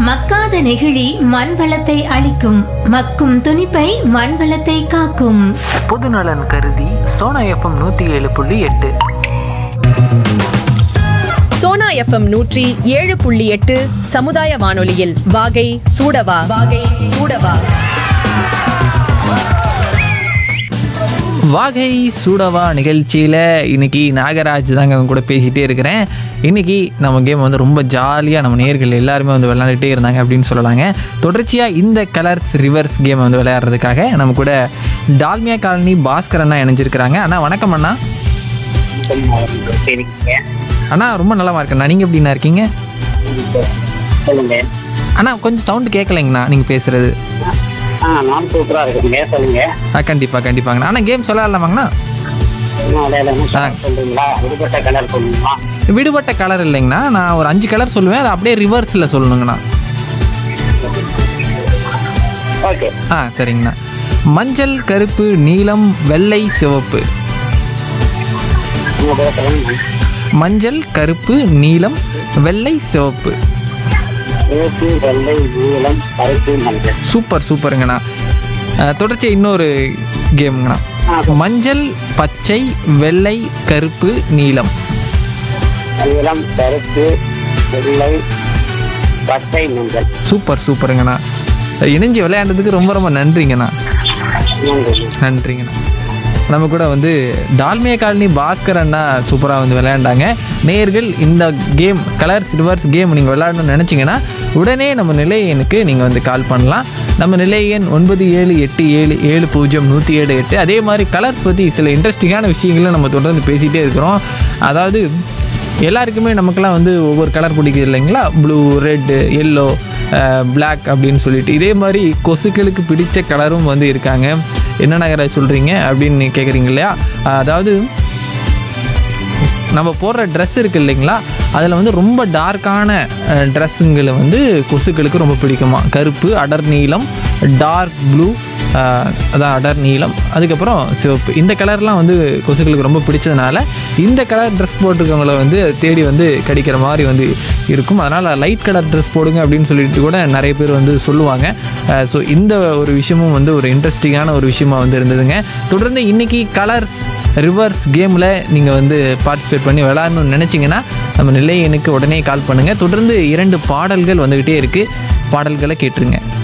மக்காத நெகிழி மண் வளத்தை அழிக்கும் மக்கும் துணிப்பை மண் வளத்தை காக்கும் பொதுநலன் கருதி சோனா எஃப்எம் நூற்றி ஏழு புள்ளி எட்டு சோனா எஃப்எம் நூற்றி ஏழு புள்ளி எட்டு சமுதாய வானொலியில் வாகை சூடவா வாகை சூடவா வாகை சூடவா நிகழ்ச்சியில் இன்னைக்கு நாகராஜ் தாங்க அவங்க கூட பேசிகிட்டே இருக்கிறேன் இன்னைக்கு நம்ம கேம் வந்து ரொம்ப ஜாலியாக நம்ம நேர்கள் எல்லாருமே வந்து விளையாண்டுட்டே இருந்தாங்க அப்படின்னு சொல்லலாங்க தொடர்ச்சியாக இந்த கலர்ஸ் ரிவர்ஸ் கேம் வந்து விளையாடுறதுக்காக நம்ம கூட டால்மியா காலனி பாஸ்கர் அண்ணா இணைஞ்சிருக்கிறாங்க அண்ணா வணக்கம் அண்ணா சரிங்க அண்ணா ரொம்ப நலமா இருக்கண்ணா நீங்கள் எப்படிண்ணா இருக்கீங்க சொல்லுங்க அண்ணா கொஞ்சம் சவுண்டு கேட்கலைங்கண்ணா நீங்கள் பேசுகிறது ஆ நான் சூப்பரா இருக்குங்க சொல்லுங்க ஆ கண்டிப்பாக கண்டிப்பாங்கண்ணா அண்ணா கேம் சொல்லலாமாங்கண்ணா இன்னும் அடையாளம் என்ன ஆ. சொல்றீங்களா விடுபட்ட கலர் சொல்லுங்களா விடுபட்ட கலர் இல்லைங்கண்ணா நான் ஒரு அஞ்சு கலர் சொல்லுவேன் அதை அப்படியே ரிவர்ஸில் சொல்லணுங்கண்ணா ஓகே ஆ சரிங்கண்ணா மஞ்சள் கருப்பு நீலம் வெள்ளை சிவப்பு உங்க பேர் சொல்லுங்க மஞ்சள் கருப்பு நீலம் வெள்ளை சிவப்பு சிவப்பு வெள்ளை நீலம் கருப்பு மஞ்சள் சூப்பர் சூப்பருங்கண்ணா ஆ, தொடர்ச்சியா இன்னொரு கேமுங்கண்ணா மஞ்சள் பச்சை வெள்ளை கருப்பு நீலம் நீலம் கருப்பு வெள்ளை பச்சை மஞ்சள் சூப்பர் சூப்பருங்கண்ணா இணைஞ்சு விளையாண்டதுக்கு ரொம்ப ரொம்ப நன்றிங்கண்ணா நன்றி நன்றிங்கண்ணா நம்ம கூட வந்து டால்மியா காலனி பாஸ்கர் அண்ணா சூப்பராக வந்து விளையாண்டாங்க நேர்கள் இந்த கேம் கலர்ஸ் ரிவர்ஸ் கேம் நீங்கள் விளையாடணும்னு நினச்சிங்கன்னா உடனே நம்ம நிலை எண்ணுக்கு நீங்கள் வந்து கால் பண்ணலாம் நம்ம நிலை எண் ஒன்பது ஏழு எட்டு ஏழு ஏழு பூஜ்ஜியம் நூற்றி ஏழு எட்டு அதே மாதிரி கலர்ஸ் பற்றி சில இன்ட்ரெஸ்டிங்கான விஷயங்களை நம்ம தொடர்ந்து பேசிகிட்டே இருக்கிறோம் அதாவது எல்லாருக்குமே நமக்கெல்லாம் வந்து ஒவ்வொரு கலர் பிடிக்குது இல்லைங்களா ப்ளூ ரெட்டு எல்லோ பிளாக் அப்படின்னு சொல்லிட்டு இதே மாதிரி கொசுக்களுக்கு பிடிச்ச கலரும் வந்து இருக்காங்க என்ன நகர சொல்கிறீங்க அப்படின்னு கேட்குறீங்க இல்லையா அதாவது நம்ம போடுற ட்ரெஸ் இருக்கு இல்லைங்களா அதில் வந்து ரொம்ப டார்க்கான ட்ரெஸ்ஸுங்களை வந்து கொசுக்களுக்கு ரொம்ப பிடிக்குமா கருப்பு அடர் நீலம் டார்க் ப்ளூ அதான் அடர் நீலம் அதுக்கப்புறம் சிவப்பு இந்த கலர்லாம் வந்து கொசுக்களுக்கு ரொம்ப பிடிச்சதுனால இந்த கலர் ட்ரெஸ் போட்டிருக்கவங்கள வந்து தேடி வந்து கடிக்கிற மாதிரி வந்து இருக்கும் அதனால் லைட் கலர் ட்ரெஸ் போடுங்க அப்படின்னு சொல்லிட்டு கூட நிறைய பேர் வந்து சொல்லுவாங்க ஸோ இந்த ஒரு விஷயமும் வந்து ஒரு இன்ட்ரெஸ்டிங்கான ஒரு விஷயமா வந்து இருந்ததுங்க தொடர்ந்து இன்னைக்கு கலர்ஸ் ரிவர்ஸ் கேமில் நீங்கள் வந்து பார்ட்டிசிபேட் பண்ணி விளையாடணும்னு நினச்சிங்கன்னா நம்ம நிலையனுக்கு உடனே கால் பண்ணுங்கள் தொடர்ந்து இரண்டு பாடல்கள் வந்துக்கிட்டே இருக்குது பாடல்களை கேட்டுருங்க